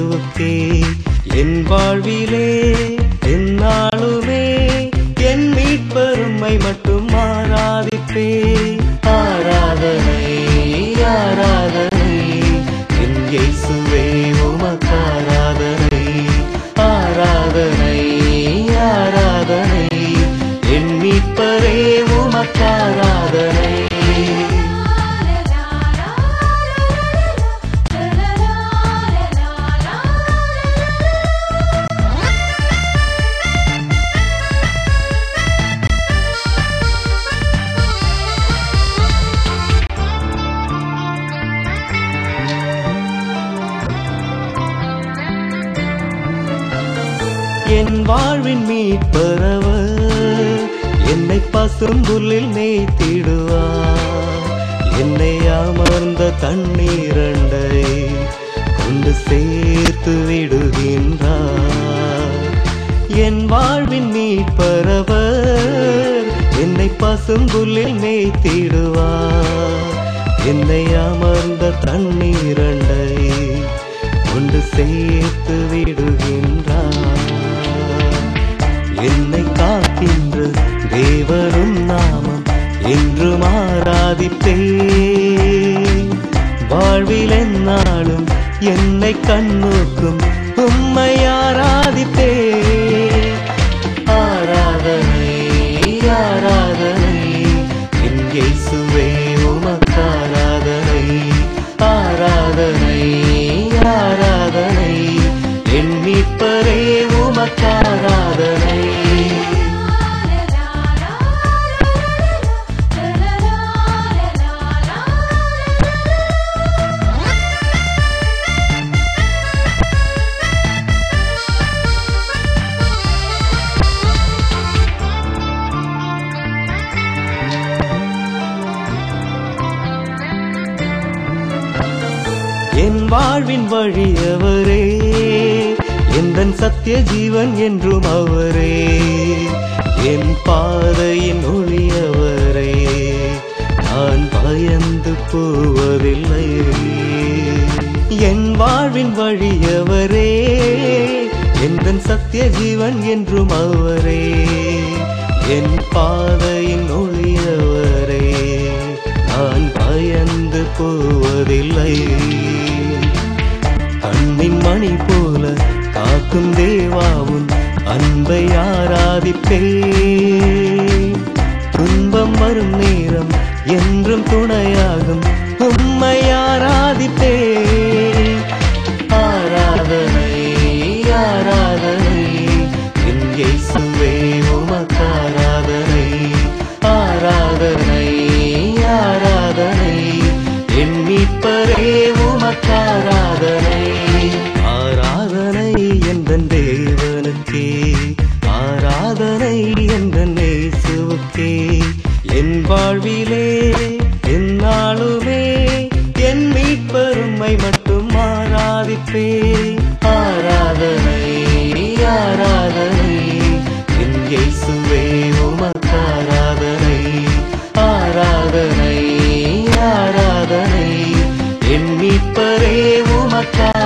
இயேசுவுக்கே என் வாழ்விலே என்னாலுமே என் மீட்பெருமை மட்டும் ஆராதிப்பே ஆராதனை ஆராதனை என் இயேசுவே உமக்காராதனை ஆராதனை ஆராதனை என் மீட்பரே உமக்காராதனை என் வாழ்வின் மீட்பரவர் என்னை பசும்புல்லில் மேய்த்திடுவார் என்னை அமர்ந்த தண்ணீரண்டை கொண்டு சேர்த்து விடுகின்றார் என் வாழ்வின் மீட்பரவர் என்னை பசும்புல்லில் மேய்த்திடுவார் என்னை அமர்ந்த தண்ணீரண்டை கொண்டு சேர்த்து விடுகின்றார் என்னை காக்கின்ற தேவரும் நாமம் என்று ஆராதிப்பே வாழ்வில் என்னாலும் என்னை கண்ணோக்கும் உம்மை ஆராதிப்பே ஆராதனை ஆராதனை என் இயேசுவே உமக்காராதனை ஆராதனை ஆராதனை என் மீட்பரே உமக்காராதனை என் வாழ்வின் வழி அவரே எந்தன் சத்திய ஜீவன் என்றும் அவரே என் பாதையின் ஒளி அவரே நான் பயந்து போவதில்லை என் வாழ்வின் வழி அவரே எந்தன் சத்திய ஜீவன் என்றும் அவரே என் பாதையின் ஒளி அவரே நான் பயந்து போவதில்லை கண்ணின் மணி போல காக்கும் தேவாவும் அன்பை ஆராதிப்பே துன்பம் வரும் நேரம் என்றும் துணையாகும் உம்மை ஆராதிப்பே ஆராதனை ஆராதனை என் இயேசுவே உமக்காராதனை ஆராதனை ஆராதனை என் மீட்பரே உமக்காராதனை ஆராதனை என்ற தேவனுக்கே ஆராதனை என்ற நேசுவுக்கே என் வாழ்விலே என்னாலுமே என் மீட்பெருமை மட்டும் ஆராதிப்பே ஆராதனை ஆராதனை என் இயேசுவே உமக்காராதனை ஆராதனை ஆராதனை என் மீட்பரே உமக்கா